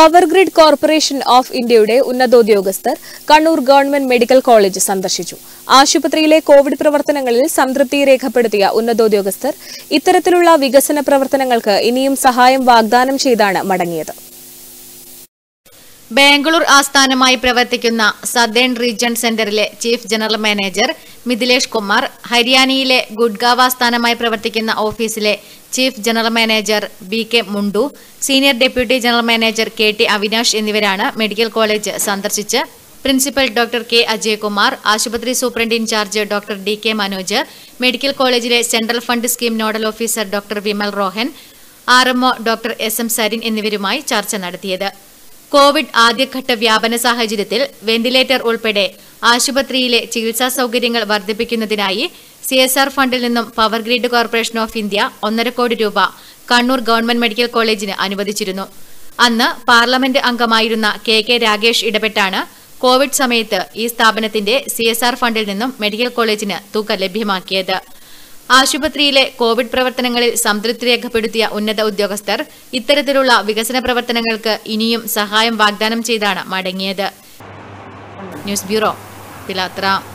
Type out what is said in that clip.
power grid corporation of ഇന്ത്യയുടെ ഉന്നതോദ്യോഗസ്ഥർ Kannur government medical college സന്ദർശിച്ചു ആശുപത്രിയിലെ കോവിഡ് പ്രവർത്തനങ്ങളിൽ സംതൃപ്തി രേഖപ്പെടുത്തിയ ഉന്നതോദ്യോഗസ്ഥർ ഇത്തരത്തിലുള്ള വികസന പ്രവർത്തനങ്ങൾക്ക് ഇനിയും സഹായം വാഗ്ദാനം ചെയ്താണ് മടങ്ങിയത് ബാംഗ്ലൂർ ആസ്ഥാനമായി പ്രവർത്തിക്കുന്ന സദേൺ റീജിയൺ സെന്ററിലെ chief general manager Mithilesh Kumar ഹരിയാനയിലെ ഗുഡ്ഗാവ് ആസ്ഥാനമായി പ്രവർത്തിക്കുന്ന ഓഫീസിലെ chief general manager B K Mundu senior deputy general manager K T Avinash എന്നിവരാണ് മെഡിക്കൽ കോളേജ് സന്ദർശിച്ച് പ്രിൻസിപ്പൽ ഡോക്ടർ കെ അജയകുമാർ ആശുപത്രി superintendent in charge doctor D K Manoj medical കോളേജിലെ central fund scheme nodal officer doctor Vimal Rohan R MO doctor S M Sarin എന്നിവരുമായി ചർച്ച നടത്തിയത് Covid ആദ്യഘട്ട വ്യാപന സാഹചര്യത്തിൽ വെന്റിലേറ്റർ ഉൾപ്പെടെ ആശുപത്രിയിലെ ചികിത്സാ സൗകര്യങ്ങൾ വർദ്ധിപ്പിക്കുന്നതിനായി സി എസ് ആർ ഫണ്ടിൽ നിന്നും power grid corporation of India ഒന്നര കോടി രൂപ കണ്ണൂർ ഗവൺമെന്റ് മെഡിക്കൽ കോളേജിന് അനുവദിച്ചിരുന്നു അന്ന് പാർലമെന്റ് അംഗമായിരുന്ന കെ കെ രാഗേഷ് ഇടപെട്ടാണ് കോവിഡ് സമയത്ത് ഈ സ്ഥാപനത്തിന്റെ സി എസ് ആർ ഫണ്ടിൽ നിന്നും മെഡിക്കൽ കോളേജിന് തുക ലഭ്യമാക്കിയത് ആശുപത്രിയിലെ കോവിഡ് പ്രവർത്തനങ്ങളിൽ സംതൃപ്തി രേഖപ്പെടുത്തിയ ഉന്നത ഉദ്യോഗസ്ഥർ ഇത്തരത്തിലുള്ള വികസന പ്രവർത്തനങ്ങൾക്ക് ഇനിയും സഹായം വാഗ്ദാനം ചെയ്താണ് മടങ്ങിയത് ന്യൂസ് ബ്യൂറോ പിലാത്ര